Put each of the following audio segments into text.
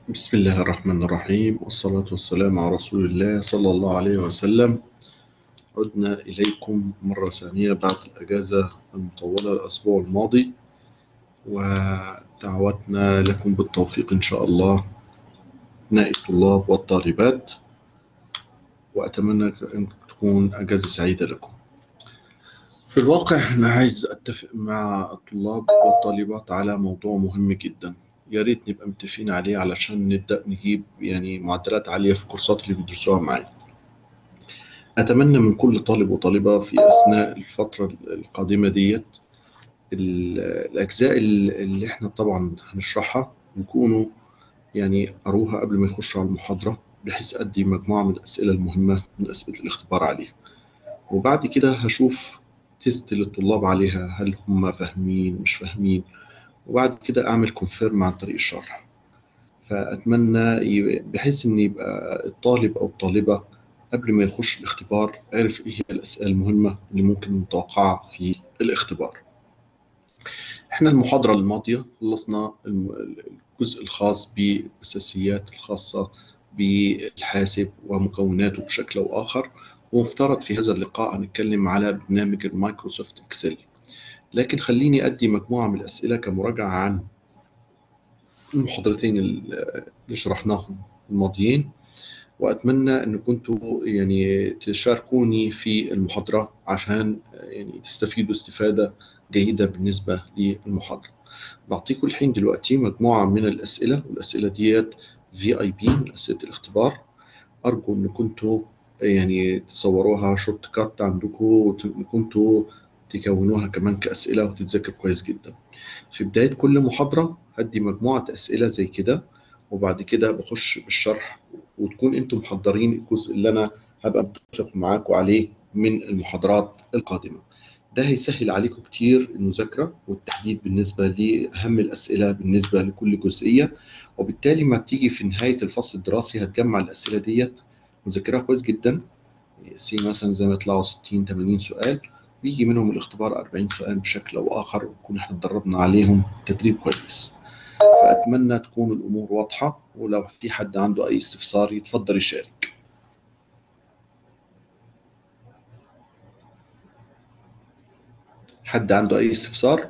بسم الله الرحمن الرحيم والصلاة والسلام على رسول الله صلى الله عليه وسلم عدنا إليكم مرة ثانية بعد الأجازة المطولة الأسبوع الماضي ودعوتنا لكم بالتوفيق إن شاء الله أبناء الطلاب والطالبات وأتمنى أن تكون أجازة سعيدة لكم في الواقع أنا عايز أتفق مع الطلاب والطالبات على موضوع مهم جدا يا ريت نبقى متفقين عليه علشان نبدأ نجيب يعني معدلات عالية في الكورسات اللي بيدرسوها معايا أتمنى من كل طالب وطالبة في أثناء الفترة القادمة ديت الأجزاء اللي إحنا طبعا هنشرحها يكونوا يعني قروها قبل ما يخشوا على المحاضرة بحيث أدي مجموعة من الأسئلة المهمة من أسئلة الاختبار عليها وبعد كده هشوف تيست للطلاب عليها هل هم فاهمين مش فاهمين وبعد كده أعمل كونفيرم عن طريق الشرح فأتمنى بحيث إن يبقى الطالب أو الطالبة قبل ما يخش الاختبار عرف إيه هي الأسئلة المهمة اللي ممكن متوقعة في الاختبار إحنا المحاضرة الماضية خلصنا الجزء الخاص بالأساسيات الخاصة بالحاسب ومكوناته بشكل أو آخر ومفترض في هذا اللقاء هنتكلم على برنامج المايكروسوفت إكسل لكن خليني أدي مجموعة من الأسئلة كمراجعة عن المحاضرتين اللي شرحناهم الماضيين وأتمنى أن كنتوا يعني تشاركوني في المحاضرة عشان يعني تستفيدوا استفادة جيدة بالنسبة للمحاضرة بعطيكم الحين دلوقتي مجموعة من الأسئلة والأسئلة ديت في اي بي من أسئلة الاختبار أرجو أن كنتوا يعني تصوروها شورت كات عندكم وكنتوا تكونوها كمان كأسئلة وتتذكر كويس جدا في بداية كل محاضرة هدي مجموعة أسئلة زي كده وبعد كده بخش بالشرح وتكون انتم محضرين الجزء اللي انا هبقى متفق معاكم عليه من المحاضرات القادمة ده هيسهل عليكم كتير المذاكرة والتحديد بالنسبة لأهم الأسئلة بالنسبة لكل جزئية وبالتالي ما تيجي في نهاية الفصل الدراسي هتجمع الأسئلة ديت وذاكرها كويس جدا سي مثلا زي ما يطلعوا 60 80 سؤال بيجي منهم الاختبار 40 سؤال بشكل او اخر ونكون احنا اتدربنا عليهم تدريب كويس فاتمنى تكون الامور واضحه ولو في حد عنده اي استفسار يتفضل يشارك حد عنده اي استفسار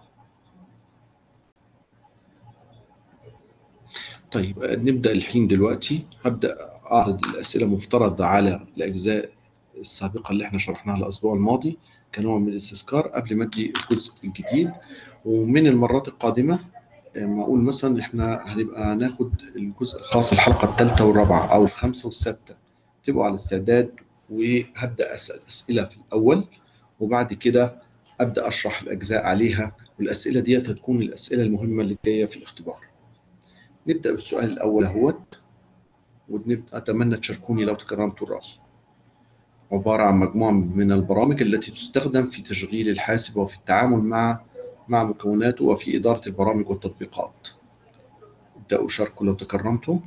طيب نبدا الحين دلوقتي هبدا اعرض الاسئله مفترضه على الاجزاء السابقة اللي احنا شرحناها الأسبوع الماضي كنوع من الاستذكار قبل ما ادي الجزء الجديد ومن المرات القادمة ما أقول مثلا احنا هنبقى ناخد الجزء الخاص الحلقة الثالثة والرابعة أو الخامسة والسادسة تبقوا على استعداد وهبدأ أسأل أسئلة في الأول وبعد كده أبدأ أشرح الأجزاء عليها والأسئلة ديت هتكون الأسئلة المهمة اللي جاية في الاختبار نبدأ بالسؤال الأول اهوت وأتمنى تشاركوني لو تكرمتوا الرأي عبارة عن مجموعة من البرامج التي تستخدم في تشغيل الحاسب وفي التعامل مع مع مكوناته وفي إدارة البرامج والتطبيقات. ابدأوا شاركوا لو تكرمتوا.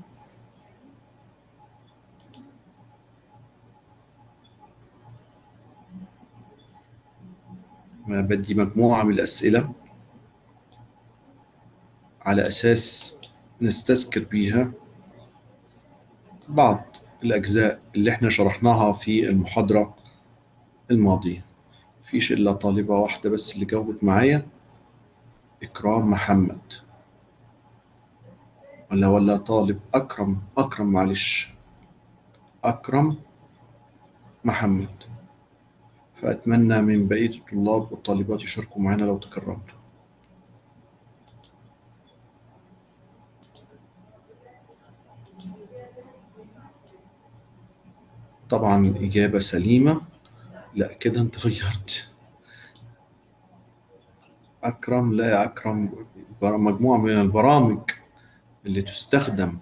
بدي مجموعة من الأسئلة على أساس نستذكر بيها بعض الأجزاء اللي احنا شرحناها في المحاضرة الماضية مفيش إلا طالبة واحدة بس اللي جاوبت معايا إكرام محمد ولا ولا طالب أكرم أكرم معلش أكرم محمد فأتمنى من بقية الطلاب والطالبات يشاركوا معنا لو تكرمتوا طبعا إجابة سليمة لا كده أنت غيرت أكرم لا يا أكرم مجموعة من البرامج اللي تستخدم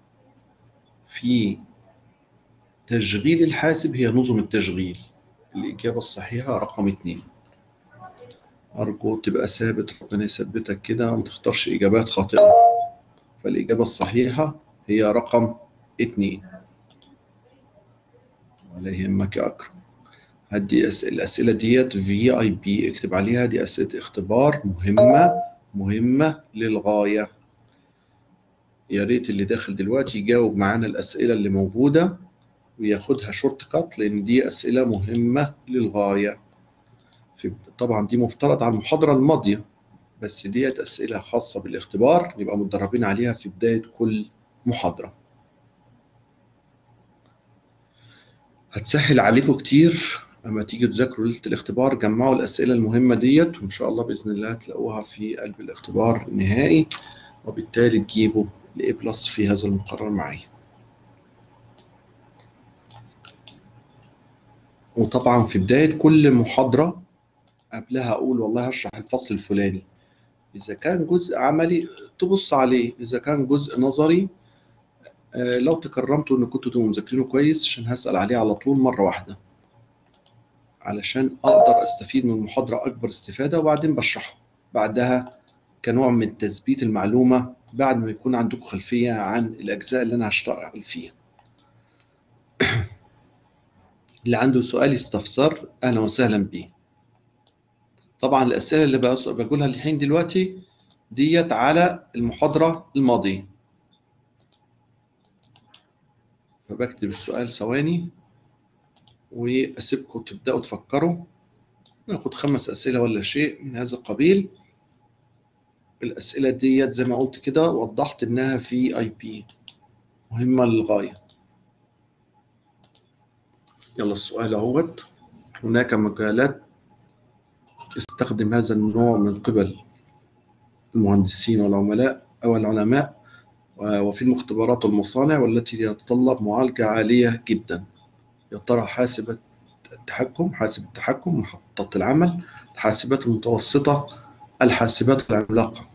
في تشغيل الحاسب هي نظم التشغيل الإجابة الصحيحة رقم اتنين أرجو تبقى ثابت ربنا يثبتك كده وما تختارش إجابات خاطئة فالإجابة الصحيحة هي رقم اتنين ولا يهمك يا أكرم هدي أسئلة الأسئلة ديت في اي بي اكتب عليها دي أسئلة اختبار مهمة مهمة للغاية يا ريت اللي داخل دلوقتي يجاوب معانا الأسئلة اللي موجودة وياخدها شورت كات لأن دي أسئلة مهمة للغاية في طبعا دي مفترض على المحاضرة الماضية بس ديت أسئلة خاصة بالاختبار نبقى متدربين عليها في بداية كل محاضرة هتسهل عليكم كتير لما تيجي تذاكروا ليلة الاختبار جمعوا الأسئلة المهمة ديت وإن شاء الله بإذن الله هتلاقوها في قلب الاختبار النهائي وبالتالي تجيبوا ال A بلس في هذا المقرر معايا وطبعا في بداية كل محاضرة قبلها أقول والله هشرح الفصل الفلاني إذا كان جزء عملي تبص عليه إذا كان جزء نظري آه، لو تكرمتوا إن كنتوا تبقوا مذاكرينه كويس عشان هسأل عليه على طول مرة واحدة علشان أقدر أستفيد من المحاضرة أكبر استفادة وبعدين بشرحه بعدها كنوع من تثبيت المعلومة بعد ما يكون عندكم خلفية عن الأجزاء اللي أنا هشتغل فيها اللي عنده سؤال يستفسر أهلا وسهلا بيه طبعا الأسئلة اللي بقص- بقولها الحين دلوقتي ديت على المحاضرة الماضية فبكتب السؤال ثواني وأسيبكم تبدأوا تفكروا ناخد خمس أسئلة ولا شيء من هذا القبيل الأسئلة ديت زي ما قلت كده وضحت إنها في أي بي مهمة للغاية يلا السؤال اهوت هناك مجالات يستخدم هذا النوع من قبل المهندسين والعملاء أو العلماء وفي المختبرات والمصانع والتي يتطلب معالجة عالية جدا يا ترى حاسبة التحكم حاسب التحكم محطة العمل الحاسبات المتوسطة الحاسبات العملاقة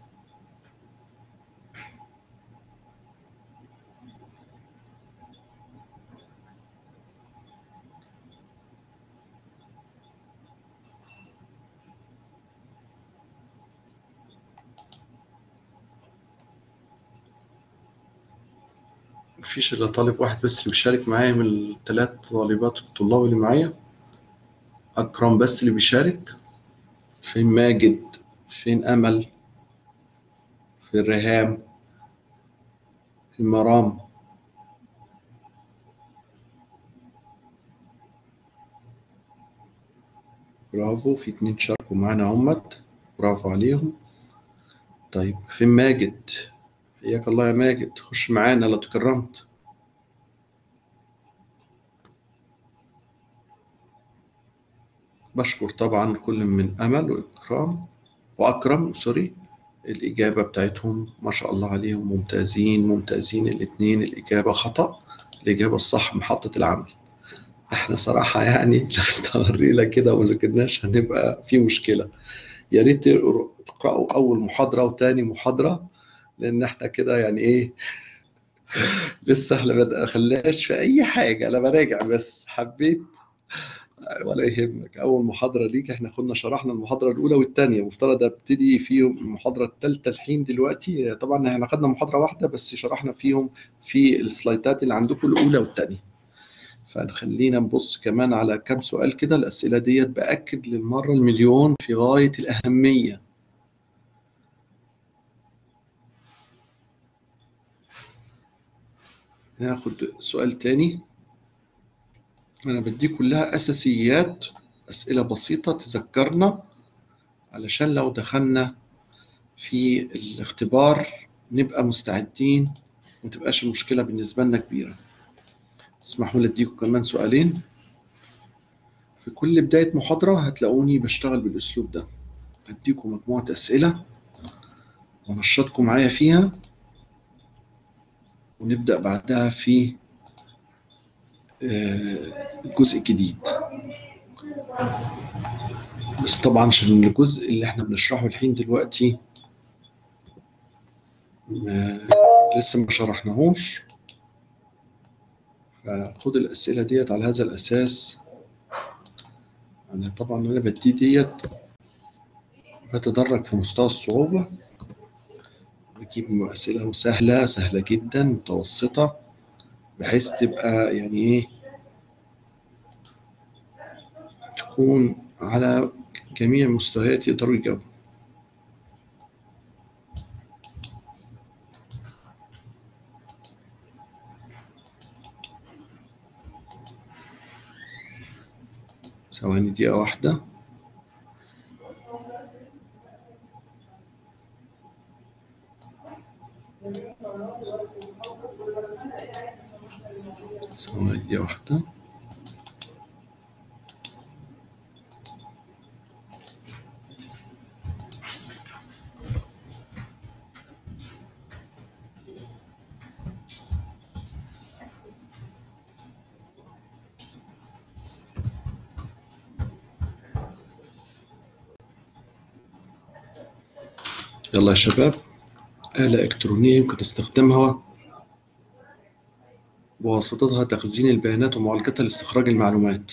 مفيش إلا طالب واحد بس اللي بيشارك معايا من الثلاث طالبات الطلاب اللي معايا أكرم بس اللي بيشارك فين ماجد فين أمل فين ريهام فين مرام برافو في اتنين شاركوا معانا همت برافو عليهم طيب فين ماجد حياك الله يا ماجد خش معانا لو تكرمت بشكر طبعا كل من أمل وإكرام وأكرم سوري الإجابة بتاعتهم ما شاء الله عليهم ممتازين ممتازين الاتنين الإجابة خطأ الإجابة الصح محطة العمل احنا صراحة يعني لو استمرينا كده وما ذاكرناش هنبقى في مشكلة يا ريت تقرأوا أول محاضرة وتاني محاضرة لأن احنا كده يعني إيه لسه احنا ما دخلناش في أي حاجة أنا براجع بس حبيت ولا يهمك اول محاضره ليك احنا كنا شرحنا المحاضره الاولى والثانيه مفترض ابتدي فيهم المحاضره الثالثه الحين دلوقتي طبعا احنا خدنا محاضره واحده بس شرحنا فيهم في السلايدات اللي عندكم الاولى والثانيه فخلينا نبص كمان على كم سؤال كده الاسئله ديت باكد للمره المليون في غايه الاهميه ناخد سؤال تاني أنا بدي كلها أساسيات أسئلة بسيطة تذكرنا علشان لو دخلنا في الاختبار نبقى مستعدين ومتبقاش المشكلة بالنسبة لنا كبيرة اسمحوا لي أديكم كمان سؤالين في كل بداية محاضرة هتلاقوني بشتغل بالأسلوب ده أديكم مجموعة أسئلة ونشطكم معايا فيها ونبدأ بعدها في جزء جديد بس طبعا عشان الجزء اللي احنا بنشرحه الحين دلوقتي ما لسه ما شرحناهوش فخد الأسئلة ديت على هذا الأساس أنا طبعا أنا بدي ديت بتدرج في مستوى الصعوبة بجيب أسئلة سهلة سهلة جدا متوسطة بحيث تبقى يعني ايه تكون على جميع المستويات يقدروا يجاوبوا ثواني دقيقة واحدة ثواني دقيقة واحدة يلا يا شباب آلة إلكترونية يمكن استخدامها بواسطتها تخزين البيانات ومعالجتها لاستخراج المعلومات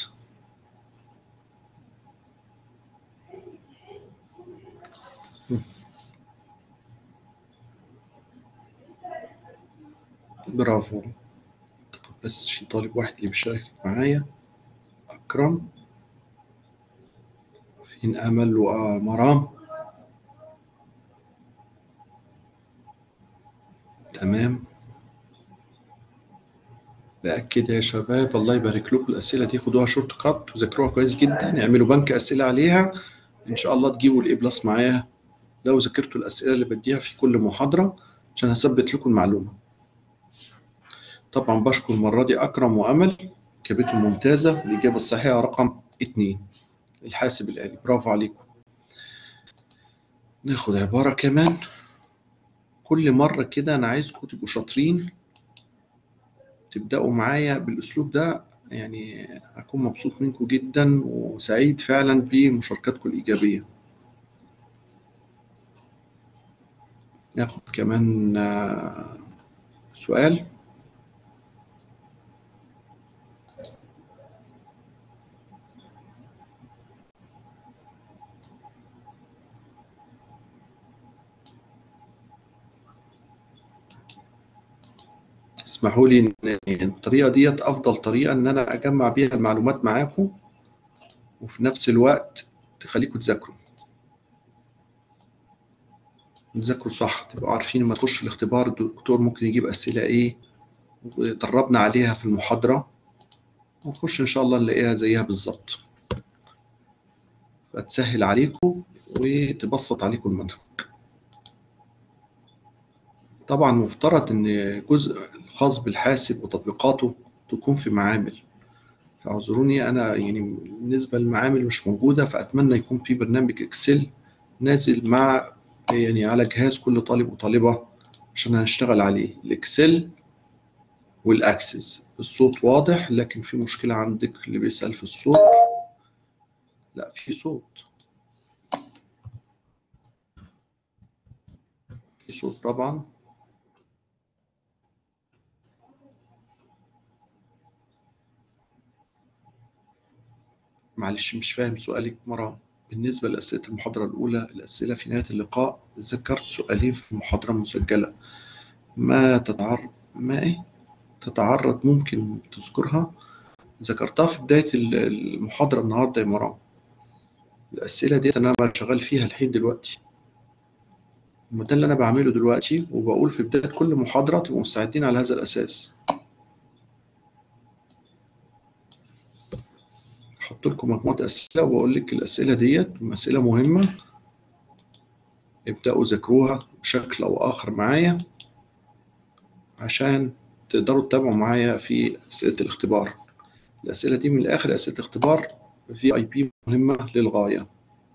برافو بس في طالب واحد اللي بيشارك معايا أكرم فين أمل ومرام تمام بأكد يا شباب الله يبارك لكم الأسئلة دي خدوها شورت كات وذاكروها كويس جدا اعملوا بنك أسئلة عليها إن شاء الله تجيبوا الإي بلس معايا لو ذاكرتوا الأسئلة اللي بديها في كل محاضرة عشان أثبت لكم المعلومة طبعا بشكر المرة دي أكرم وأمل إجابتهم ممتازة الإجابة الصحيحة رقم اتنين الحاسب الآلي برافو عليكم ناخد عبارة كمان كل مرة كده أنا عايزكم تبقوا شاطرين تبدأوا معايا بالأسلوب ده يعني أكون مبسوط منكم جدا وسعيد فعلا بمشاركتكم الإيجابية ناخد كمان سؤال اسمحوا لي ان الطريقه ديت افضل طريقه ان انا اجمع بيها المعلومات معاكم وفي نفس الوقت تخليكم تذاكروا تذاكروا صح تبقوا عارفين لما تخش الاختبار الدكتور ممكن يجيب اسئله ايه ودربنا عليها في المحاضره ونخش ان شاء الله نلاقيها زيها بالظبط فتسهل عليكم وتبسط عليكم المنهج طبعا مفترض ان جزء الخاص بالحاسب وتطبيقاته تكون في معامل فاعذروني انا يعني بالنسبه للمعامل مش موجوده فاتمنى يكون في برنامج اكسل نازل مع يعني على جهاز كل طالب وطالبه عشان هنشتغل عليه الاكسل والاكسس الصوت واضح لكن في مشكله عندك اللي بيسال في الصوت لا في صوت في صوت طبعا معلش مش فاهم سؤالك مرة بالنسبة لأسئلة المحاضرة الأولى الأسئلة في نهاية اللقاء ذكرت سؤالين في المحاضرة المسجلة ما تتعرض ما إيه تتعرض ممكن تذكرها ذكرتها في بداية المحاضرة النهاردة يا مرام الأسئلة دي أنا شغال فيها الحين دلوقتي وده اللي أنا بعمله دلوقتي وبقول في بداية كل محاضرة تبقوا مستعدين على هذا الأساس احط لكم مجموعه اسئله وبقول لك الاسئله ديت اسئله مهمه ابداوا ذاكروها بشكل او اخر معايا عشان تقدروا تتابعوا معايا في اسئله الاختبار الاسئله دي من الاخر اسئله اختبار في اي بي مهمه للغايه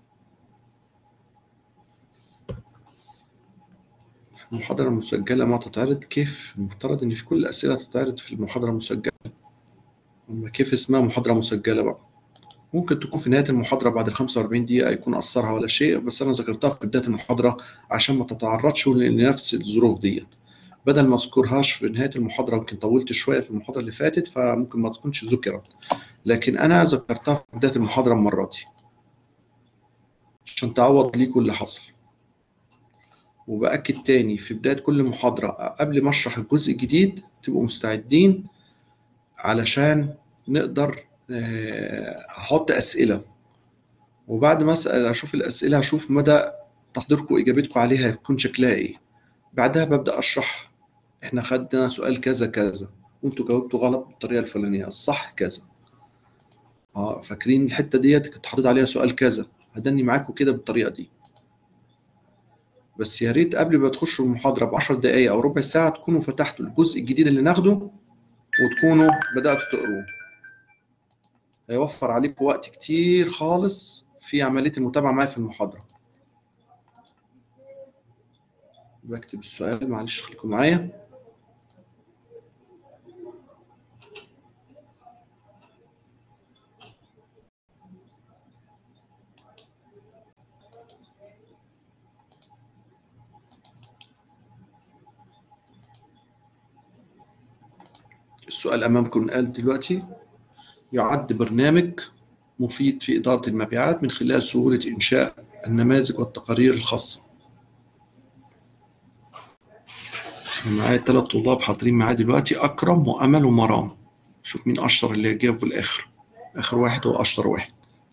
المحاضرة المسجلة ما تتعرض كيف المفترض إن في كل الأسئلة تتعرض في المحاضرة المسجلة كيف اسمها محاضرة مسجلة بقى ممكن تكون في نهاية المحاضرة بعد ال 45 دقيقة يكون أثرها ولا شيء بس أنا ذكرتها في بداية المحاضرة عشان ما تتعرضش لنفس الظروف ديت بدل ما أذكرهاش في نهاية المحاضرة يمكن طولت شوية في المحاضرة اللي فاتت فممكن ما تكونش ذكرت لكن أنا ذكرتها في بداية المحاضرة المرة دي عشان تعوض ليكم اللي حصل وبأكد تاني في بداية كل محاضرة قبل ما أشرح الجزء الجديد تبقوا مستعدين علشان نقدر احط اسئله وبعد ما اسال اشوف الاسئله اشوف مدى تحضيركم اجابتكم عليها هتكون شكلها ايه بعدها ببدا اشرح احنا خدنا سؤال كذا كذا وانتوا جاوبتوا غلط بالطريقه الفلانيه الصح كذا اه فاكرين الحته ديت كنت حاطط عليها سؤال كذا هدني معاكم كده بالطريقه دي بس يا ريت قبل ما تخشوا المحاضره ب 10 دقائق او ربع ساعه تكونوا فتحتوا الجزء الجديد اللي ناخده وتكونوا بداتوا تقروه هيوفر عليكم وقت كتير خالص في عمليه المتابعه معايا في المحاضره بكتب السؤال معلش خليكم معايا السؤال أمامكم قال دلوقتي يعد برنامج مفيد في إدارة المبيعات من خلال سهولة إنشاء النماذج والتقارير الخاصة معايا ثلاث طلاب حاضرين معايا دلوقتي أكرم وأمل ومرام شوف مين أشطر اللي جابوا الآخر آخر واحد هو أشطر واحد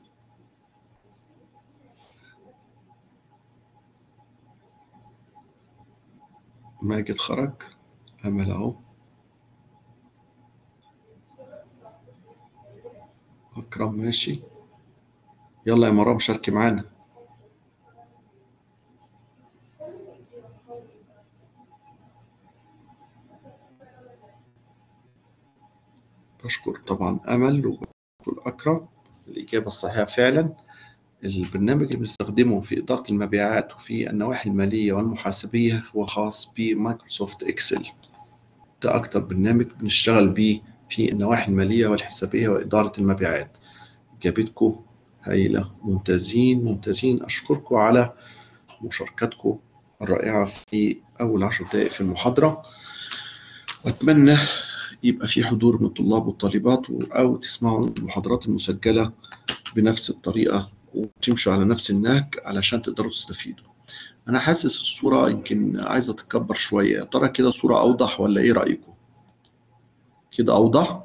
ماجد خرج أمل أهو أكرم ماشي يلا يا مرام شاركي معانا بشكر طبعا أمل وبشكر أكرم الإجابة الصحيحة فعلا البرنامج اللي بنستخدمه في إدارة المبيعات وفي النواحي المالية والمحاسبية هو خاص بمايكروسوفت إكسل ده أكتر برنامج بنشتغل بيه في النواحي المالية والحسابية وإدارة المبيعات إجابتكم هايلة ممتازين ممتازين أشكركم على مشاركتكم الرائعة في أول عشر دقائق في المحاضرة وأتمنى يبقى في حضور من الطلاب والطالبات أو تسمعوا المحاضرات المسجلة بنفس الطريقة وتمشوا على نفس النهج علشان تقدروا تستفيدوا أنا حاسس الصورة يمكن عايزة تتكبر شوية يا ترى كده صورة أوضح ولا إيه رأيكم؟ كده أوضح؟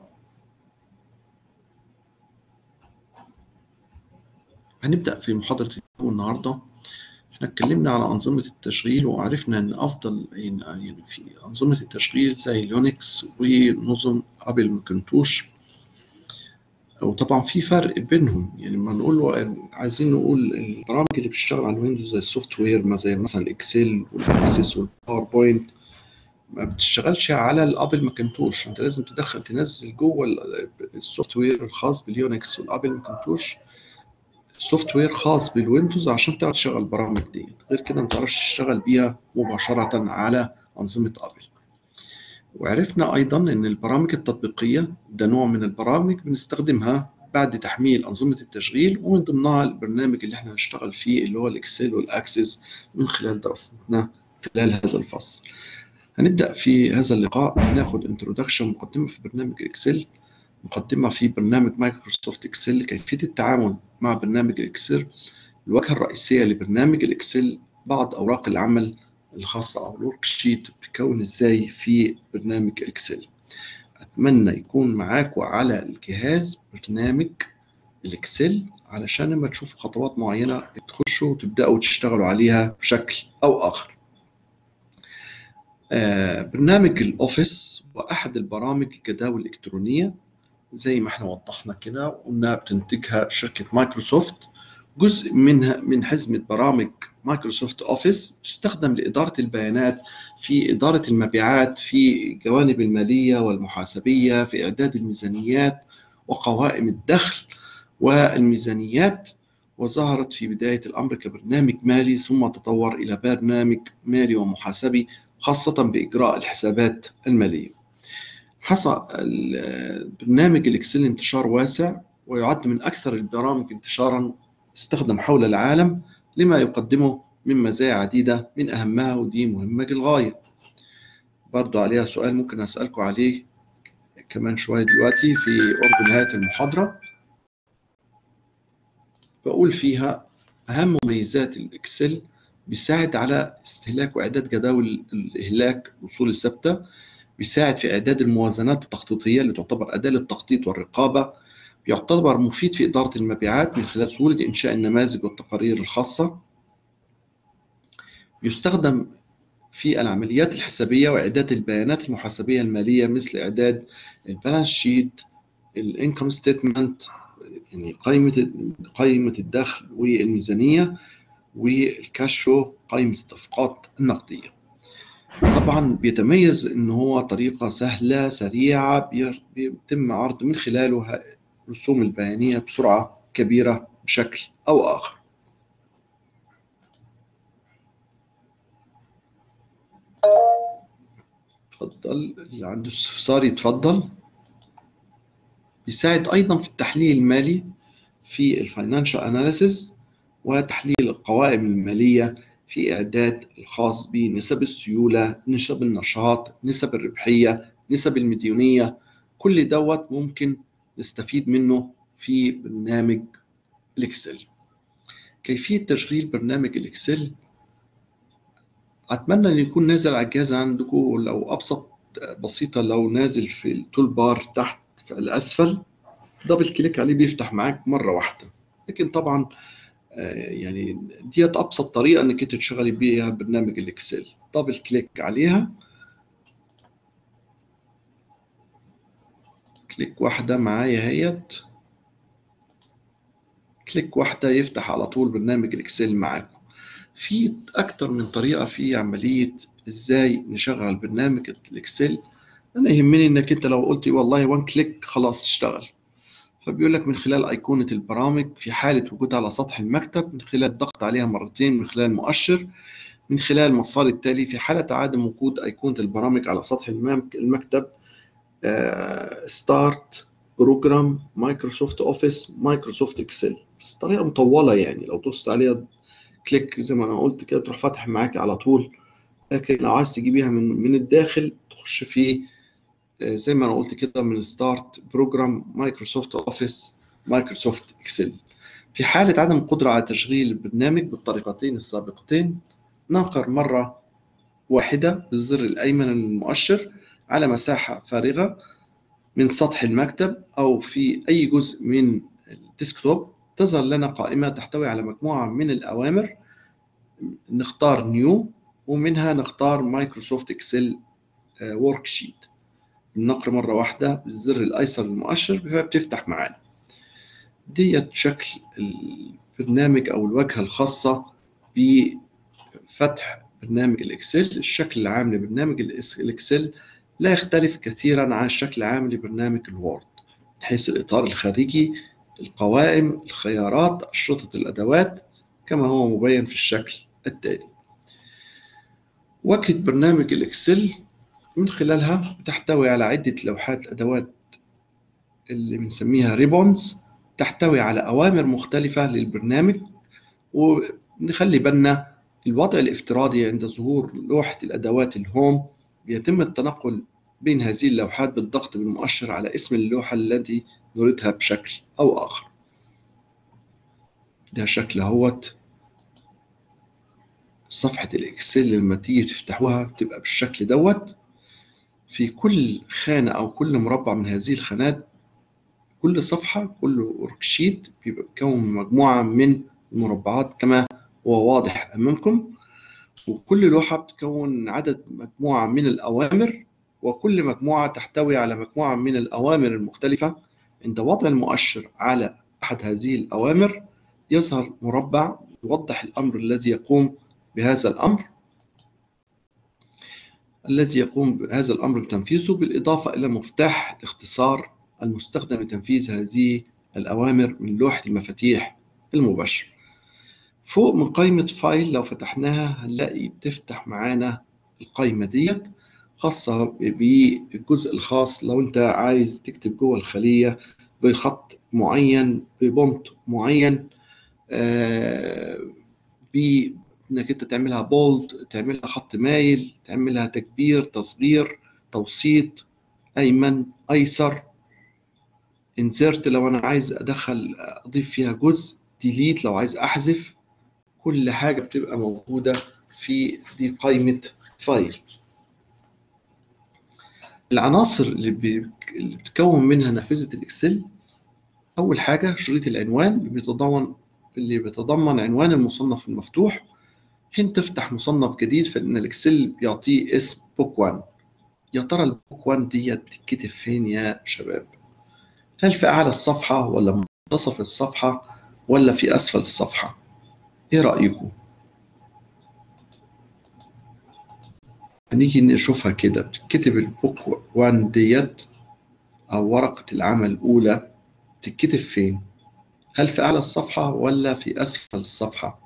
هنبدأ في محاضرة النهاردة احنا اتكلمنا على أنظمة التشغيل وعرفنا إن أفضل يعني في أنظمة التشغيل زي لينكس ونظم أبل ماكنتوش وطبعا في فرق بينهم يعني لما نقول له عايزين نقول البرامج اللي بتشتغل على الويندوز زي السوفت وير ما زي مثلا الاكسل والاكسس والباوربوينت ما بتشتغلش على الابل ماكنتوش انت لازم تدخل تنزل جوه السوفت وير الخاص باليونكس والابل ماكنتوش سوفت وير خاص بالويندوز عشان تعرف تشغل البرامج دي غير كده ما تعرفش تشتغل بيها مباشرة على أنظمة أبل وعرفنا أيضا أن البرامج التطبيقية ده نوع من البرامج بنستخدمها بعد تحميل أنظمة التشغيل ومن ضمنها البرنامج اللي احنا هنشتغل فيه اللي هو الإكسل والأكسس من خلال دراستنا خلال هذا الفصل هنبدأ في هذا اللقاء ناخد انترودكشن مقدمة في برنامج الإكسل مقدمة في برنامج مايكروسوفت إكسل كيفية التعامل مع برنامج الإكسل الواجهة الرئيسية لبرنامج الإكسل بعض أوراق العمل الخاصة أو الورك شيت بتكون إزاي في برنامج إكسل أتمنى يكون معاكم على الجهاز برنامج الإكسل علشان لما تشوفوا خطوات معينة تخشوا وتبدأوا تشتغلوا عليها بشكل أو آخر آه برنامج الأوفيس وأحد البرامج الجداول الإلكترونية زي ما احنا وضحنا كده وقلنا بتنتجها شركة مايكروسوفت جزء منها من حزمة برامج مايكروسوفت اوفيس تستخدم لإدارة البيانات في إدارة المبيعات في الجوانب المالية والمحاسبية في إعداد الميزانيات وقوائم الدخل والميزانيات وظهرت في بداية الأمر كبرنامج مالي ثم تطور إلى برنامج مالي ومحاسبي خاصة بإجراء الحسابات المالية حصل برنامج الإكسل انتشار واسع ويعد من أكثر البرامج انتشارا تستخدم حول العالم لما يقدمه من مزايا عديدة من أهمها ودي مهمة للغاية برضو عليها سؤال ممكن أسألكم عليه كمان شوية دلوقتي في قرب نهاية المحاضرة بقول فيها أهم مميزات الإكسل بيساعد على استهلاك وإعداد جداول الإهلاك الأصول الثابتة بيساعد في إعداد الموازنات التخطيطية اللي تعتبر أداة للتخطيط والرقابة يعتبر مفيد في إدارة المبيعات من خلال سهولة إنشاء النماذج والتقارير الخاصة يستخدم في العمليات الحسابية وإعداد البيانات المحاسبية المالية مثل إعداد البالانس شيت الانكم ستيتمنت يعني قائمة قائمة الدخل والميزانية والكاش فلو قائمة التدفقات النقدية طبعا بيتميز ان هو طريقة سهلة سريعة بيتم عرض من خلاله الرسوم البيانية بسرعة كبيرة بشكل او اخر اتفضل اللي عنده استفسار يتفضل بيساعد ايضا في التحليل المالي في الفاينانشال اناليسيس وتحليل القوائم الماليه في اعداد الخاص بنسب السيوله نسب النشاط نسب الربحيه نسب المديونيه كل دوت ممكن نستفيد منه في برنامج الاكسل كيفيه تشغيل برنامج الاكسل اتمنى ان يكون نازل على الجهاز عندكم لو ابسط بسيطه لو نازل في التول بار تحت في الاسفل دبل كليك عليه بيفتح معاك مره واحده لكن طبعا يعني ديت ابسط طريقه انك انت تشغلي بيها برنامج الاكسل دبل كليك عليها كليك واحده معايا اهيت كليك واحده يفتح على طول برنامج الاكسل معاكم في اكتر من طريقه في عمليه ازاي نشغل برنامج الاكسل انا يهمني انك انت لو قلت والله وان كليك خلاص اشتغل فبيقول لك من خلال أيقونة البرامج في حالة وجودها على سطح المكتب من خلال الضغط عليها مرتين من خلال مؤشر من خلال المسار التالي في حالة عدم وجود أيقونة البرامج على سطح المكتب ستارت بروجرام مايكروسوفت اوفيس مايكروسوفت اكسل بس طريقة مطولة يعني لو دوست عليها كليك زي ما انا قلت كده تروح فاتح معاك على طول لكن لو عايز تجيبيها من من الداخل تخش في زي ما انا قلت كده من ستارت بروجرام مايكروسوفت اوفيس مايكروسوفت اكسل في حالة عدم القدرة على تشغيل البرنامج بالطريقتين السابقتين نقر مرة واحدة بالزر الأيمن من المؤشر على مساحة فارغة من سطح المكتب أو في أي جزء من الديسكتوب تظهر لنا قائمة تحتوي على مجموعة من الأوامر نختار نيو ومنها نختار مايكروسوفت اكسل ورك شيت النقر مرة واحدة بالزر الأيسر للمؤشر بتفتح معانا ديت شكل البرنامج أو الواجهة الخاصة بفتح برنامج الإكسل الشكل العام لبرنامج الإكسل لا يختلف كثيرا عن الشكل العام لبرنامج الوورد من حيث الإطار الخارجي القوائم الخيارات أشرطة الأدوات كما هو مبين في الشكل التالي واجهة برنامج الإكسل من خلالها بتحتوي على عدة لوحات الأدوات اللي بنسميها ريبونز تحتوي على أوامر مختلفة للبرنامج ونخلي بالنا الوضع الافتراضي عند ظهور لوحة الأدوات الهوم بيتم التنقل بين هذه اللوحات بالضغط بالمؤشر على اسم اللوحة التي نريدها بشكل أو آخر ده شكل اهوت صفحة الإكسل لما تيجي تفتحوها بتبقى بالشكل دوت في كل خانة أو كل مربع من هذه الخانات كل صفحة كل ورك شيت بيبقى بيتكون من مجموعة من المربعات كما هو واضح أمامكم وكل لوحة بتكون عدد مجموعة من الأوامر وكل مجموعة تحتوي على مجموعة من الأوامر المختلفة عند وضع المؤشر على أحد هذه الأوامر يظهر مربع يوضح الأمر الذي يقوم بهذا الأمر الذي يقوم بهذا الأمر بتنفيذه بالإضافة إلى مفتاح الاختصار المستخدم لتنفيذ هذه الأوامر من لوحة المفاتيح المباشرة فوق من قائمة فايل لو فتحناها هنلاقي بتفتح معانا القائمة ديت خاصة بالجزء الخاص لو أنت عايز تكتب جوه الخلية بخط معين ببونت معين آه بإنك أنت تعملها بولد تعملها خط مايل تعملها تكبير تصغير توسيط أيمن أيسر انسيرت لو أنا عايز أدخل أضيف فيها جزء ديليت لو عايز أحذف كل حاجة بتبقى موجودة في دي قائمة فايل العناصر اللي, بي... اللي بتكون منها نافذة الإكسل أول حاجة شريط العنوان اللي بيتضمن اللي بيتضمن عنوان المصنف المفتوح حين تفتح مصنف جديد فإن الإكسل بيعطيه اسم بوك 1 يا ترى البوك 1 ديت بتتكتب فين يا شباب؟ هل في أعلى الصفحة ولا منتصف الصفحة ولا في أسفل الصفحة إيه رأيكم؟ هنيجي نشوفها كده بتتكتب البوك 1 ديت أو ورقة العمل الأولى بتتكتب فين؟ هل في أعلى الصفحة ولا في أسفل الصفحة؟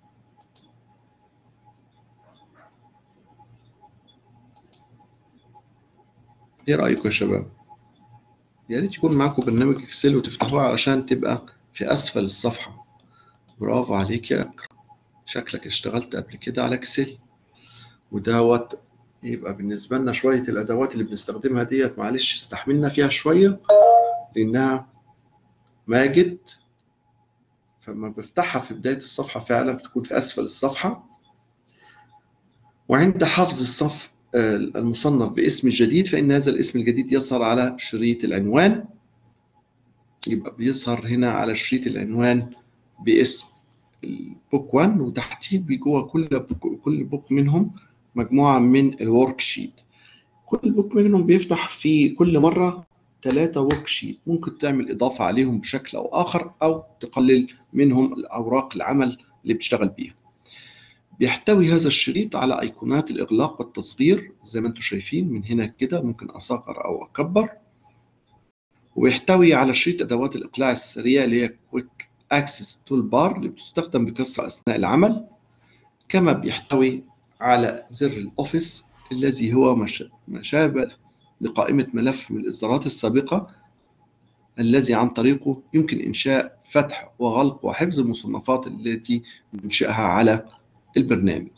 إيه رأيكم يا شباب؟ يا ريت يكون معاكم برنامج إكسل وتفتحوه علشان تبقى في أسفل الصفحة برافو عليك يا أكرم شكلك اشتغلت قبل كده على إكسل ودوت يبقى بالنسبة لنا شوية الأدوات اللي بنستخدمها ديت معلش استحملنا فيها شوية لأنها ماجد فلما بفتحها في بداية الصفحة فعلا بتكون في أسفل الصفحة وعند حفظ الصف المصنف باسم الجديد فإن هذا الاسم الجديد يظهر على شريط العنوان يبقى بيظهر هنا على شريط العنوان باسم البوك 1 وتحتيه جوه كل بوك كل بوك منهم مجموعة من الورك شيت كل بوك منهم بيفتح في كل مرة ثلاثة ورك شيت ممكن تعمل إضافة عليهم بشكل أو آخر أو تقلل منهم الأوراق العمل اللي بتشتغل بيها بيحتوي هذا الشريط على أيقونات الإغلاق والتصغير زي ما انتم شايفين من هنا كده ممكن أصغر أو أكبر وبيحتوي على شريط أدوات الإقلاع السريع اللي هي كويك أكسس تول بار اللي بتستخدم بكثرة أثناء العمل كما بيحتوي على زر الأوفيس الذي هو مشابه لقائمة ملف من الإصدارات السابقة الذي عن طريقه يمكن إنشاء فتح وغلق وحفظ المصنفات التي ننشئها على البرنامج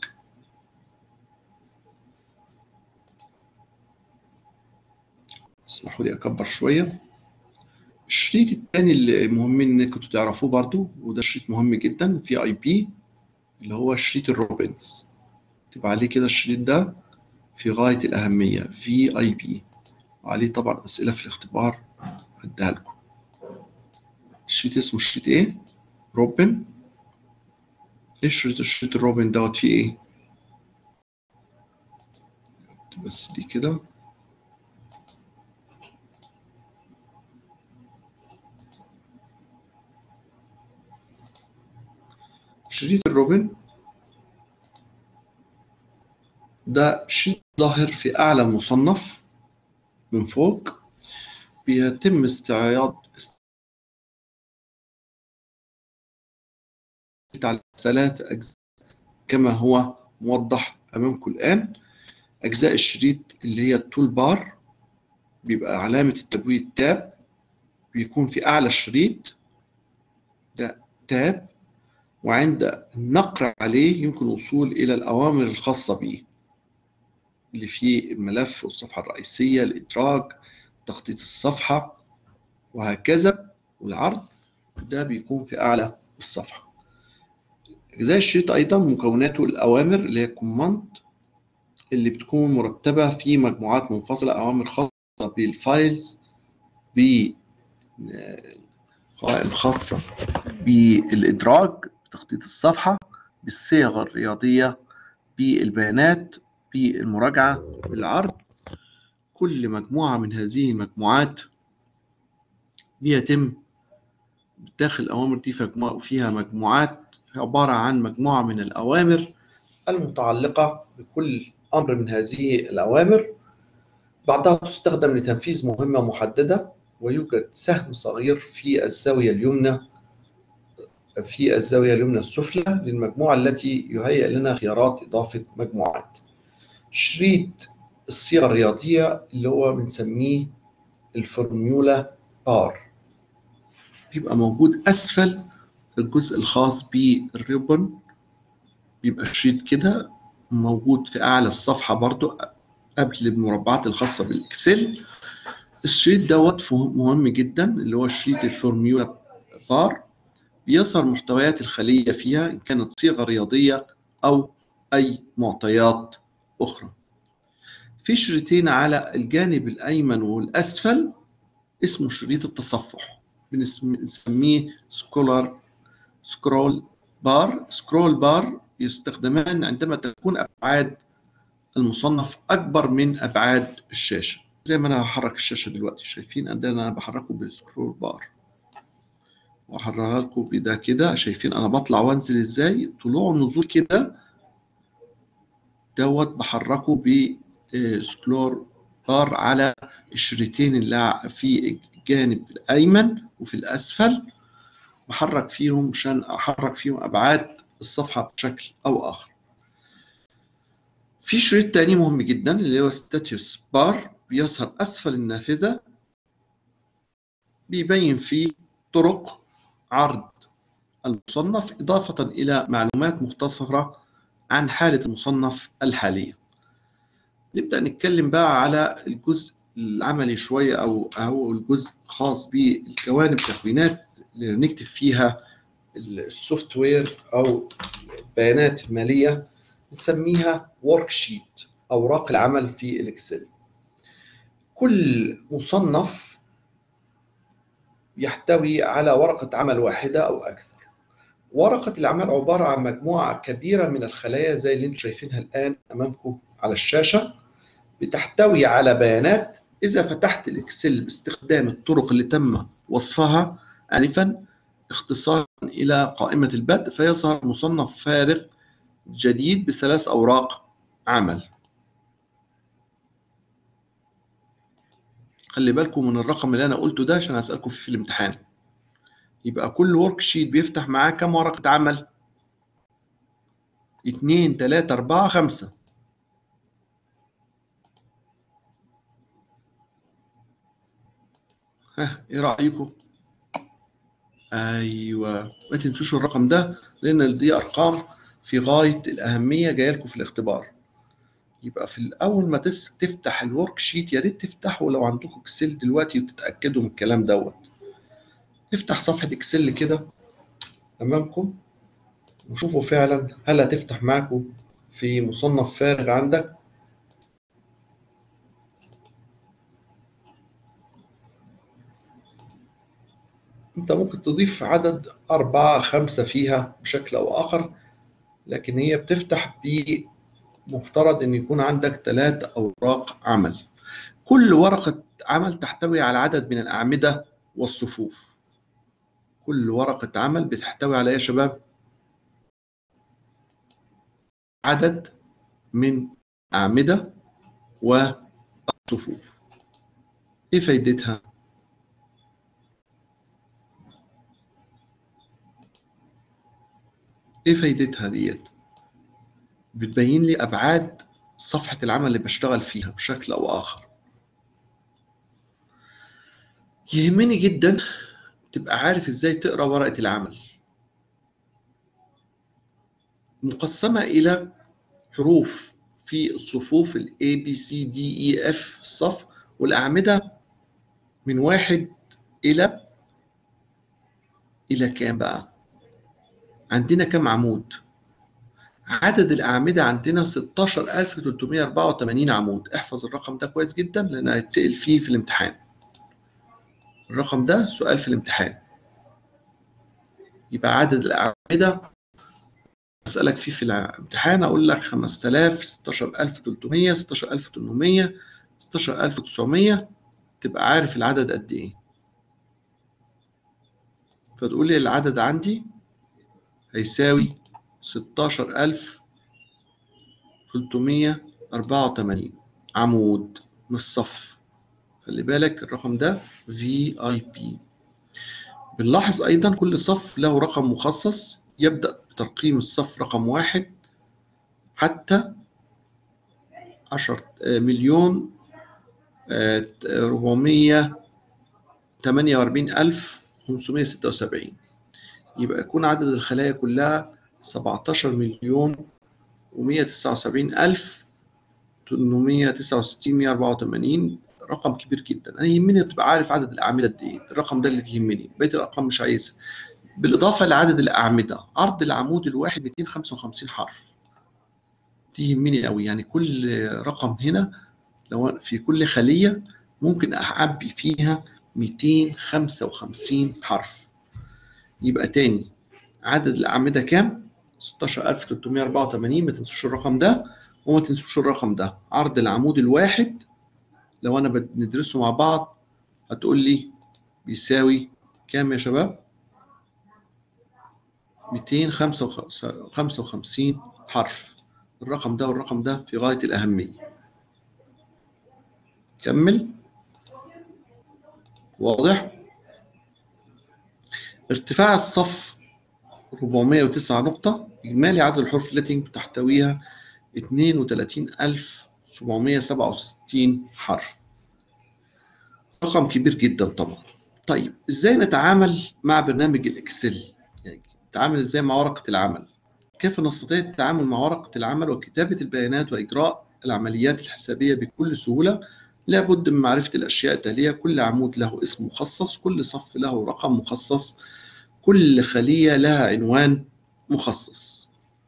اسمحوا لي أكبر شوية الشريط الثاني اللي مهم انكم تعرفوه برضو وده شريط مهم جدا في اي بي اللي هو شريط الروبنز تبقى عليه كده الشريط ده في غاية الأهمية في اي بي وعليه طبعا أسئلة في الاختبار هديها لكم الشريط اسمه شريط ايه؟ روبن ايه شريط الشريط الروبن دوت فيه ايه؟ بس دي كده شريط الروبن ده شريط ظاهر في أعلى مصنف من فوق بيتم استعراض على ثلاث أجزاء كما هو موضح أمامكم الآن أجزاء الشريط اللي هي التول بار بيبقى علامة التبويب تاب بيكون في أعلى الشريط ده تاب وعند النقر عليه يمكن الوصول إلى الأوامر الخاصة به اللي فيه الملف والصفحة الرئيسية الإدراج تخطيط الصفحة وهكذا والعرض ده بيكون في أعلى الصفحة أجزاء الشريط أيضا مكوناته الأوامر اللي هي كوماند اللي بتكون مرتبة في مجموعات منفصلة أوامر خاصة بالفايلز قوائم خاصة بالإدراج تخطيط الصفحة بالصيغ الرياضية بالبيانات بالمراجعة بالعرض كل مجموعة من هذه المجموعات بيتم داخل الأوامر دي فيها مجموعات عبارة عن مجموعة من الأوامر المتعلقة بكل أمر من هذه الأوامر بعضها تستخدم لتنفيذ مهمة محددة ويوجد سهم صغير في الزاوية اليمنى في الزاوية اليمنى السفلى للمجموعة التي يهيئ لنا خيارات إضافة مجموعات شريط الصيغة الرياضية اللي هو بنسميه الفورميولا بار بيبقى موجود أسفل الجزء الخاص بالريبون بيبقى شريط كده موجود في أعلى الصفحة برضو قبل المربعات الخاصة بالإكسل الشريط دوت مهم جدا اللي هو شريط الفورميولا بار بيظهر محتويات الخلية فيها إن كانت صيغة رياضية أو أي معطيات أخرى في شريطين على الجانب الأيمن والأسفل اسمه شريط التصفح بنسميه سكولار سكرول بار سكرول بار يستخدمان عندما تكون أبعاد المصنف أكبر من أبعاد الشاشة زي ما أنا هحرك الشاشة دلوقتي شايفين عندنا أنا بحركه بالسكرول بار واحررها لكم بده كده شايفين انا بطلع وانزل ازاي طلوع ونزول كده دوت بحركه بسكلور بار على الشريطين اللي في الجانب الايمن وفي الاسفل بحرك فيهم عشان احرك فيهم ابعاد الصفحه بشكل او اخر في شريط تاني مهم جدا اللي هو ستاتيوس بار بيظهر اسفل النافذه بيبين فيه طرق عرض المصنف إضافة إلى معلومات مختصرة عن حالة المصنف الحالية نبدأ نتكلم بقى على الجزء العملي شوية أو أو الجزء خاص بالجوانب تكوينات اللي نكتب فيها السوفت وير أو البيانات المالية نسميها ورك شيت أوراق العمل في الإكسل كل مصنف يحتوي على ورقة عمل واحدة أو أكثر ورقة العمل عبارة عن مجموعة كبيرة من الخلايا زي اللي انتم شايفينها الآن أمامكم على الشاشة بتحتوي على بيانات إذا فتحت الإكسل باستخدام الطرق اللي تم وصفها آنفا اختصارا إلى قائمة البدء فيظهر مصنف فارغ جديد بثلاث أوراق عمل خلي بالكم من الرقم اللي أنا قلته ده عشان هسألكم فيه في الامتحان يبقى كل ورك شيت بيفتح معاه كم ورقة عمل؟ اتنين تلاتة أربعة خمسة ها ايه رأيكم؟ ايوه ما تنسوش الرقم ده لان دي ارقام في غاية الأهمية جاية لكم في الاختبار يبقى في الأول ما تفتح الورك شيت يا ريت تفتحوا لو عندكم اكسل دلوقتي وتتأكدوا من الكلام دوت افتح صفحة اكسل كده أمامكم وشوفوا فعلا هل هتفتح معاكم في مصنف فارغ عندك انت ممكن تضيف عدد أربعة خمسة فيها بشكل أو آخر لكن هي بتفتح بمفترض أن يكون عندك ثلاث أوراق عمل كل ورقة عمل تحتوي على عدد من الأعمدة والصفوف كل ورقة عمل بتحتوي على إيه يا شباب؟ عدد من أعمدة وصفوف إيه فايدتها؟ ايه فايدتها ديت بتبين لي ابعاد صفحه العمل اللي بشتغل فيها بشكل او اخر يهمني جدا تبقى عارف ازاي تقرا ورقه العمل مقسمه الى حروف في الصفوف ال A B C D E F الصف والأعمدة من واحد إلى إلى كام بقى؟ عندنا كم عمود؟ عدد الأعمدة عندنا 16384 عمود، احفظ الرقم ده كويس جدا لأن هيتسأل فيه في الامتحان. الرقم ده سؤال في الامتحان. يبقى عدد الأعمدة أسألك فيه في الامتحان أقول لك 5000 16300 16800 16900 تبقى عارف العدد قد إيه. فتقول لي العدد عندي هيساوي 16384 عمود من الصف خلي بالك الرقم ده VIP بنلاحظ أيضا كل صف له رقم مخصص يبدأ بترقيم الصف رقم واحد حتى عشر مليون ربعمية تمانية وأربعين ألف خمسمية ستة وسبعين يبقى يكون عدد الخلايا كلها 17 مليون و179 ألف 869 184 رقم كبير جدا انا يهمني تبقى عارف عدد الاعمده قد ايه الرقم ده اللي يهمني بقيه الارقام مش عايزها بالاضافه لعدد الاعمده عرض العمود الواحد 255 حرف دي يهمني قوي يعني كل رقم هنا لو في كل خليه ممكن اعبي فيها 255 حرف يبقى تاني عدد الأعمدة كام؟ 16384 ما تنسوش الرقم ده وما تنسوش الرقم ده عرض العمود الواحد لو أنا بندرسه مع بعض هتقول لي بيساوي كام يا شباب؟ 255 حرف الرقم ده والرقم ده في غاية الأهمية كمل واضح ارتفاع الصف 409 نقطة إجمالي عدد الحروف التي تحتويها 32767 حرف رقم كبير جدا طبعا طيب ازاي نتعامل مع برنامج الاكسل يعني نتعامل ازاي مع ورقة العمل كيف نستطيع التعامل مع ورقة العمل وكتابة البيانات وإجراء العمليات الحسابية بكل سهولة لابد من معرفة الأشياء التالية كل عمود له اسم مخصص كل صف له رقم مخصص كل خلية لها عنوان مخصص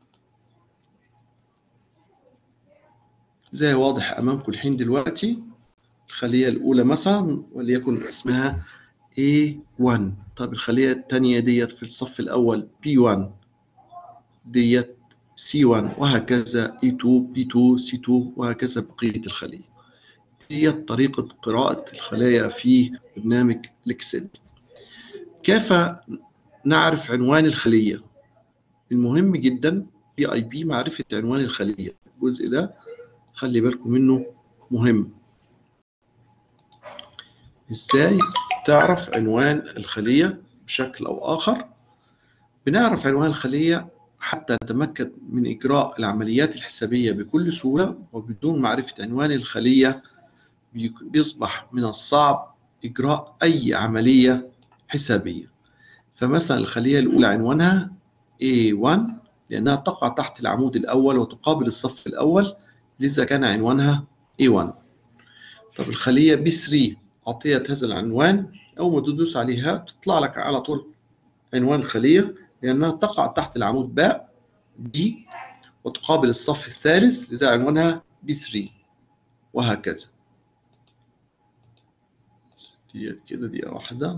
زي واضح أمامكم الحين دلوقتي الخلية الأولى مثلا وليكن اسمها A1 طب الخلية الثانية ديت في الصف الأول B1 ديت C1 وهكذا E2 B2 C2 وهكذا بقية الخلية هي طريقة قراءة الخلايا في برنامج الإكسل كيف نعرف عنوان الخلية المهم جدا في اي بي معرفة عنوان الخلية الجزء ده خلي بالكم منه مهم ازاي تعرف عنوان الخلية بشكل او اخر بنعرف عنوان الخلية حتى نتمكن من إجراء العمليات الحسابية بكل سهولة وبدون معرفة عنوان الخلية بيصبح من الصعب إجراء أي عملية حسابية فمثلا الخلية الأولى عنوانها A1 لأنها تقع تحت العمود الأول وتقابل الصف الأول لذا كان عنوانها A1 طب الخلية B3 أعطيت هذا العنوان أول ما تدوس عليها تطلع لك على طول عنوان الخلية لأنها تقع تحت العمود باء B وتقابل الصف الثالث لذا عنوانها B3 وهكذا ديت كده دقيقة واحدة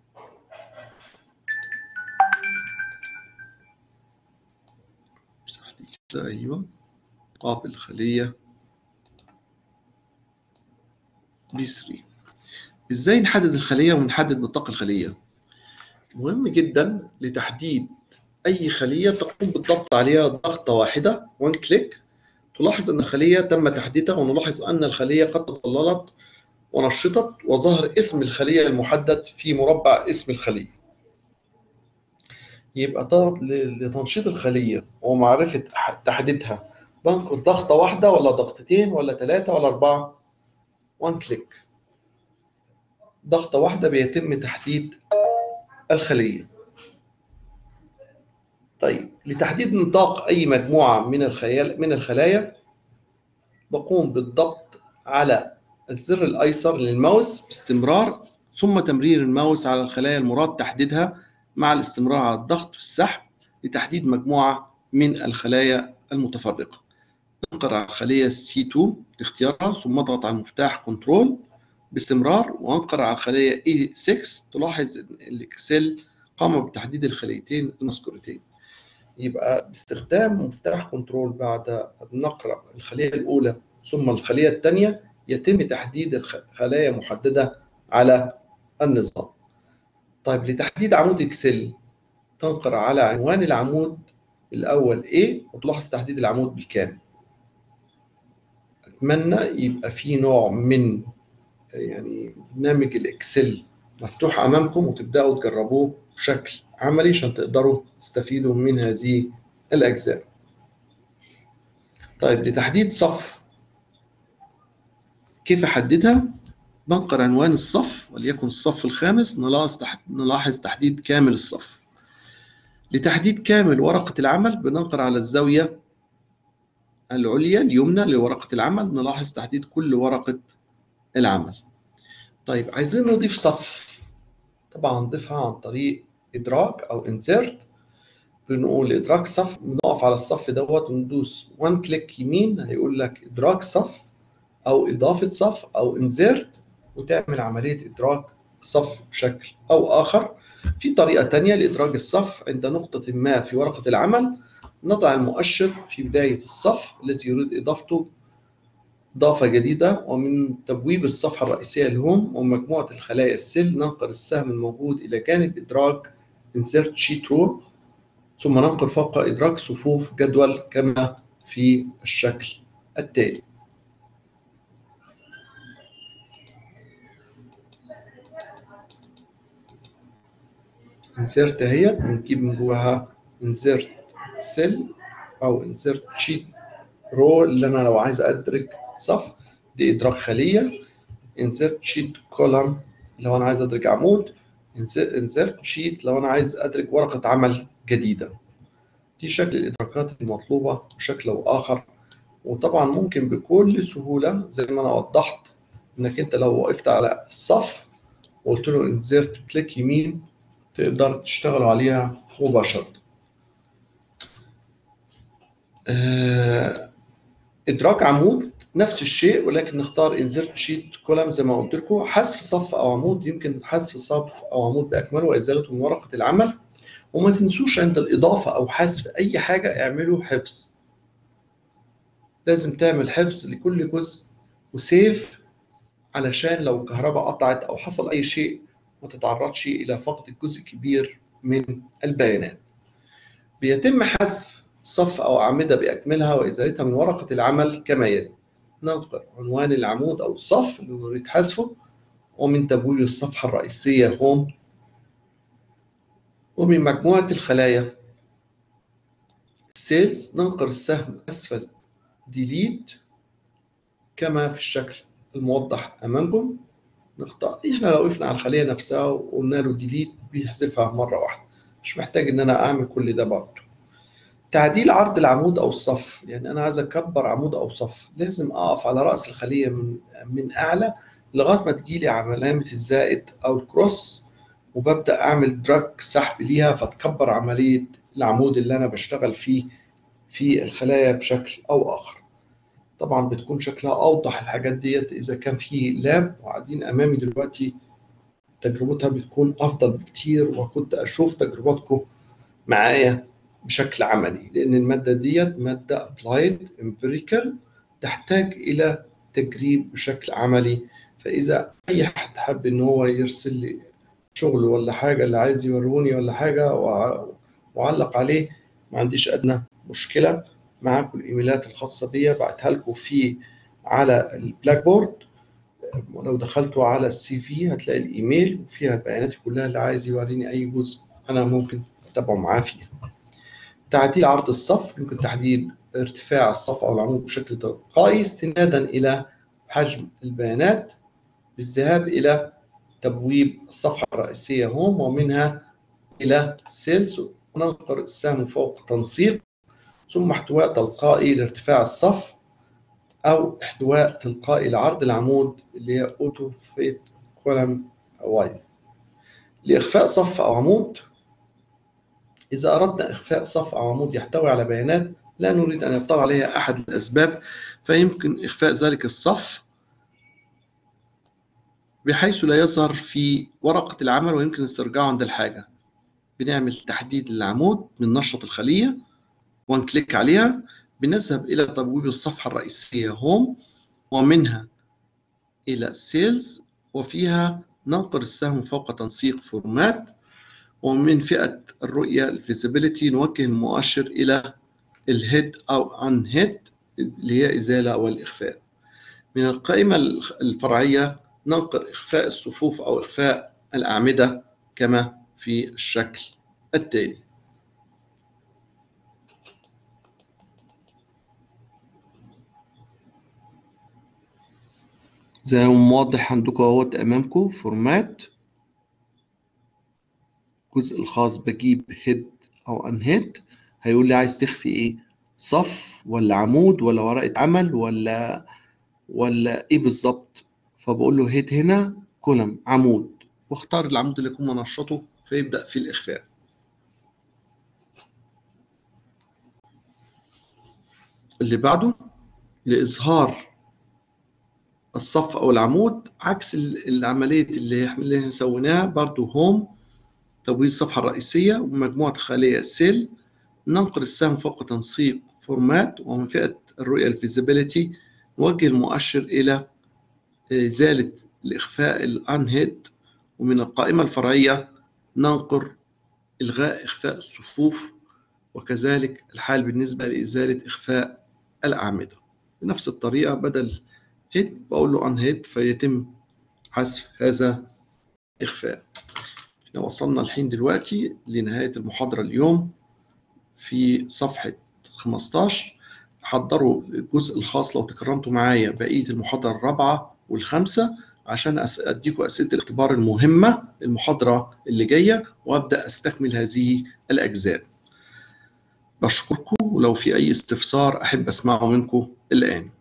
امسح دي كده أيوه قابل خلية بي 3 ازاي نحدد الخلية ونحدد نطاق الخلية مهم جدا لتحديد أي خلية تقوم بالضغط عليها ضغطة واحدة وان كليك تلاحظ أن الخلية تم تحديدها ونلاحظ أن الخلية قد تظللت ونشطت وظهر اسم الخلية المحدد في مربع اسم الخلية يبقى لتنشيط الخلية ومعرفة تحديدها بنقل ضغطة واحدة ولا ضغطتين ولا ثلاثة ولا أربعة وان كليك ضغطة واحدة بيتم تحديد الخلية طيب لتحديد نطاق أي مجموعة من الخيال من الخلايا بقوم بالضغط على الزر الأيسر للماوس باستمرار ثم تمرير الماوس على الخلايا المراد تحديدها مع الاستمرار على الضغط والسحب لتحديد مجموعة من الخلايا المتفرقة نقر على الخلية C2 لاختيارها ثم اضغط على المفتاح كنترول باستمرار وانقر على الخلية E6 تلاحظ ان الاكسل قام بتحديد الخليتين المذكورتين يبقى باستخدام مفتاح كنترول بعد النقر الخلية الأولى ثم الخلية الثانية يتم تحديد خلايا محددة على النظام طيب لتحديد عمود اكسل تنقر على عنوان العمود الأول A وتلاحظ تحديد العمود بالكامل أتمنى يبقى في نوع من يعني برنامج الإكسل مفتوح أمامكم وتبدأوا تجربوه بشكل عملي عشان تقدروا تستفيدوا من هذه الأجزاء طيب لتحديد صف كيف أحددها؟ بنقر عنوان الصف وليكن الصف الخامس نلاحظ تحديد كامل الصف لتحديد كامل ورقة العمل بننقر على الزاوية العليا اليمنى لورقة العمل نلاحظ تحديد كل ورقة العمل طيب عايزين نضيف صف طبعا نضيفها عن طريق إدراك أو insert بنقول إدراك صف بنقف على الصف دوت وندوس وان كليك يمين هيقول لك إدراك صف أو إضافة صف أو insert وتعمل عملية إدراك صف بشكل أو آخر في طريقة تانية لإدراج الصف عند نقطة ما في ورقة العمل نضع المؤشر في بداية الصف الذي يريد إضافته إضافة جديدة ومن تبويب الصفحة الرئيسية الهوم ومجموعة الخلايا السيل ننقل السهم الموجود إلى جانب إدراج Insert Sheet Row ثم ننقر فوق إدراك صفوف جدول كما في الشكل التالي insert اهي بنجيب من جواها insert cell او insert sheet row اللي انا لو عايز ادرج صف دي ادراج خليه insert sheet column لو انا عايز ادرج عمود insert sheet لو انا عايز ادرج ورقه عمل جديده دي شكل الادراكات المطلوبه بشكل او اخر وطبعا ممكن بكل سهوله زي ما انا وضحت انك انت لو وقفت على الصف وقلت له انزرت كليك يمين تقدر تشتغل عليها مباشرة إدراك عمود نفس الشيء ولكن نختار insert sheet column زي ما قلت لكم حذف صف أو عمود يمكن حذف صف أو عمود بأكمله وإزالته من ورقة العمل وما تنسوش عند الإضافة أو حذف أي حاجة اعملوا حفظ لازم تعمل حفظ لكل جزء وسيف علشان لو الكهرباء قطعت أو حصل أي شيء ما تتعرضش إلى فقد جزء كبير من البيانات. بيتم حذف صف أو أعمدة بأكملها وإزالتها من ورقة العمل كما يلي. ننقر عنوان العمود أو الصف اللي نريد حذفه ومن تبويب الصفحة الرئيسية هوم ومن مجموعة الخلايا سيلز ننقر السهم أسفل ديليت كما في الشكل الموضح أمامكم نختار احنا لو وقفنا على الخليه نفسها وقلنا له ديليت بيحذفها مره واحده مش محتاج ان انا اعمل كل ده برضه تعديل عرض العمود او الصف يعني انا عايز اكبر عمود او صف لازم اقف على راس الخليه من من اعلى لغايه ما تجيلي علامه الزائد او الكروس وببدا اعمل دراج سحب ليها فتكبر عمليه العمود اللي انا بشتغل فيه في الخلايا بشكل او اخر طبعا بتكون شكلها اوضح الحاجات ديت اذا كان في لاب وقاعدين امامي دلوقتي تجربتها بتكون افضل بكتير وكنت اشوف تجربتكم معايا بشكل عملي لان الماده ديت ماده ابلايد امبيريكال تحتاج الى تجريب بشكل عملي فاذا اي حد حب ان هو يرسل لي شغل ولا حاجه اللي عايز يوروني ولا حاجه وعلق عليه ما عنديش ادنى مشكله معاكم الايميلات الخاصه بيا بعتها لكم في على البلاك بورد ولو دخلتوا على السي في هتلاقي الايميل وفيها بياناتي كلها اللي عايز يوريني اي جزء انا ممكن اتابعه معاه فيها تعديل عرض الصف يمكن تحديد ارتفاع الصف او العمود بشكل تلقائي استنادا الى حجم البيانات بالذهاب الى تبويب الصفحه الرئيسيه هوم ومنها الى سيلز وننقر السهم فوق تنسيق ثم احتواء تلقائي لارتفاع الصف أو احتواء تلقائي لعرض العمود اللي هي أوتو فيت كولم وايز لإخفاء صف أو عمود إذا أردنا إخفاء صف أو عمود يحتوي على بيانات لا نريد أن يطلع عليها أحد الأسباب فيمكن إخفاء ذلك الصف بحيث لا يظهر في ورقة العمل ويمكن استرجاعه عند الحاجة بنعمل تحديد للعمود من نشط الخلية ونكليك عليها بنذهب إلى تبويب الصفحة الرئيسية هوم ومنها إلى سيلز وفيها ننقر السهم فوق تنسيق فورمات ومن فئة الرؤية الفيزيبيليتي نوجه المؤشر إلى الهيد أو أن هيد اللي هي إزالة أو الإخفاء من القائمة الفرعية ننقر إخفاء الصفوف أو إخفاء الأعمدة كما في الشكل التالي زي ما واضح عندكم اهوت امامكم فورمات الجزء الخاص بجيب هيد او ان هيد هيقول لي عايز تخفي ايه صف ولا عمود ولا ورقة عمل ولا ولا ايه بالظبط فبقول له هيد هنا كولم عمود واختار العمود اللي يكون منشطه فيبدأ في الإخفاء اللي بعده لإظهار الصف او العمود عكس العمليه اللي احنا سويناها برضو هوم تبويب الصفحه الرئيسيه ومجموعه خليه سيل ننقل السهم فوق تنسيق فورمات ومن فئه الرؤيه الفيزيبيليتي نوجه المؤشر الى ازاله الاخفاء الانهيد ومن القائمه الفرعيه ننقر الغاء اخفاء الصفوف وكذلك الحال بالنسبة لإزالة إخفاء الأعمدة بنفس الطريقة بدل هيد بقول له ان هيد فيتم حذف هذا إخفاء احنا وصلنا الحين دلوقتي لنهاية المحاضرة اليوم في صفحة 15 حضروا الجزء الخاص لو تكرمتوا معايا بقية المحاضرة الرابعة والخامسة عشان أديكم أسئلة الاختبار المهمة المحاضرة اللي جاية وأبدأ أستكمل هذه الأجزاء بشكركم ولو في أي استفسار أحب أسمعه منكم الآن